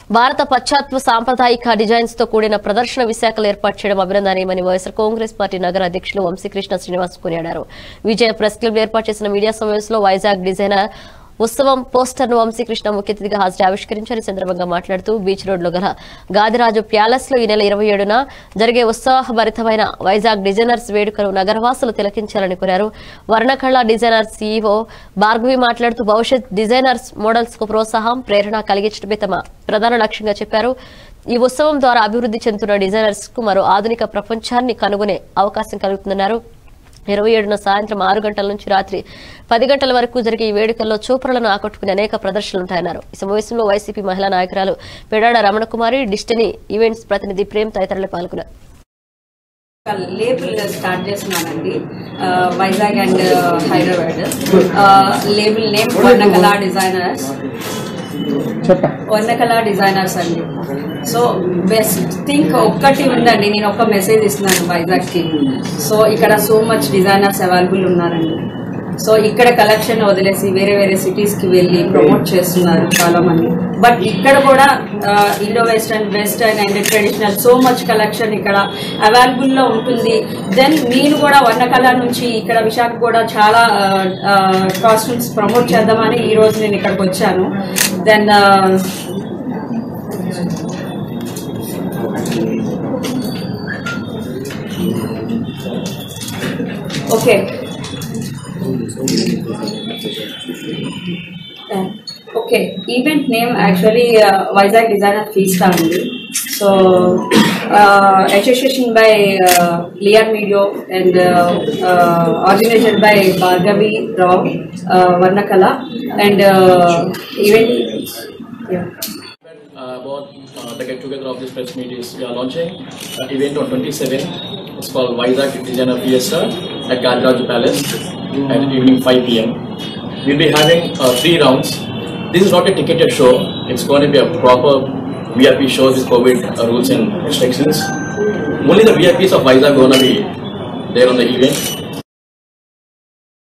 భారత పశ్చాత్వ సాంప్రదాయిక డిజైన్స్ తో కూడిన ప్రదర్శన విశాఖలో ఏర్పాటు చేయడం అభినందనీయమని వైఎస్ఆర్ కాంగ్రెస్ పార్టీ నగర అధ్యక్షులు వంశీకృష్ణ శ్రీనివాస్ కొనియాడారు విజయ ప్రెస్ క్లబ్ ఏర్పాటు చేసిన మీడియా సమావేశంలో వైజాగ్ డిజైనర్ ఉత్సవం పోస్టర్ ను వంశీకృష్ణ ముఖ్య అతిథిగా హాజరు ఆవిష్కరించారు ఈ సందర్భంగా మాట్లాడుతూ బీచ్ రోడ్ లో గల గాదిరాజు ప్యాలెస్ లో ఈ నెల ఇరవై ఏడున జరిగే ఉత్సాహభరితమైన వైజాగ్ డిజైనర్స్ వేడుకను నగరవాసులు తిలకించాలని కోరారు వర్ణకళ డిజైనర్ సీఈఓ భార్గవి మాట్లాడుతూ భవిష్యత్ డిజైనర్స్ మోడల్స్ కు ప్రోత్సాహం ప్రేరణ కలిగించడమే తమ ప్రధాన లక్ష్యంగా చెప్పారు ఈ ఉత్సవం ద్వారా అభివృద్ధి చెందుతున్న డిజైనర్స్ కు మరో ఆధునిక ప్రపంచాన్ని కనుగొనే అవకాశం కలుగుతుందన్నారు ఇరవై ఏడున సాయంత్రం ఆరు గంటల నుంచి రాత్రి పది గంటల వరకు జరిగే ఈ వేడుకల్లో చూపరులను ఆకట్టుకునే అనేక ప్రదర్శనలు ఉంటాయన్నారు ఈ సమావేశంలో వైసీపీ మహిళా నాయకురాలు పెడాడ రమణకుమారి డిస్టినీ ఈవెంట్స్ ప్రతినిధి ప్రేమ్ తదితరులు పాల్గొన్నారు లేబుల్ స్టార్ట్ చేస్తున్నానండి ఆ, వైజాగ్ అండ్ హైదరాబాద్ ఆ, label name Varnakala designers Varnakala designers అండి సో బెస్ట్ థింక్ ఒక్కటి ఉందండి నేను ఒక మెసేజ్ ఇస్తున్నాను వైజాగ్కి సో ఇక్కడ సో మచ్ డిజైనర్స్ అవైలబుల్ ఉన్నారండి సో ఇక్కడ కలెక్షన్ వదిలేసి వేరే వేరే సిటీస్కి వెళ్ళి ప్రమోట్ చేస్తున్నారు చాలా మంది బట్ ఇక్కడ కూడా Indo western western and traditional so much collection ఇక్కడ అవైలబుల్లో ఉంటుంది దెన్ నేను కూడా వర్ణకళ నుంచి ఇక్కడ విశాఖ కూడా చాలా కాస్ట్యూమ్స్ ప్రమోట్ చేద్దామని ఈ రోజు నేను ఇక్కడికి వచ్చాను then okay okay event name actually Vizag designer fiesta అండి so association by Lear media and organization by Bhargavi Rao Varnakala and event uh, about uh, the get together of this press meet is we are launching an event on 27. It's called Vizag Designer Fiesta at Gadraj Palace at evening 5 pm. We'll be having uh, three rounds. This is not a ticketed show. It's going to be a proper VIP show with COVID uh, rules and restrictions. Only the VIPs of Vizag are going to be there on the event.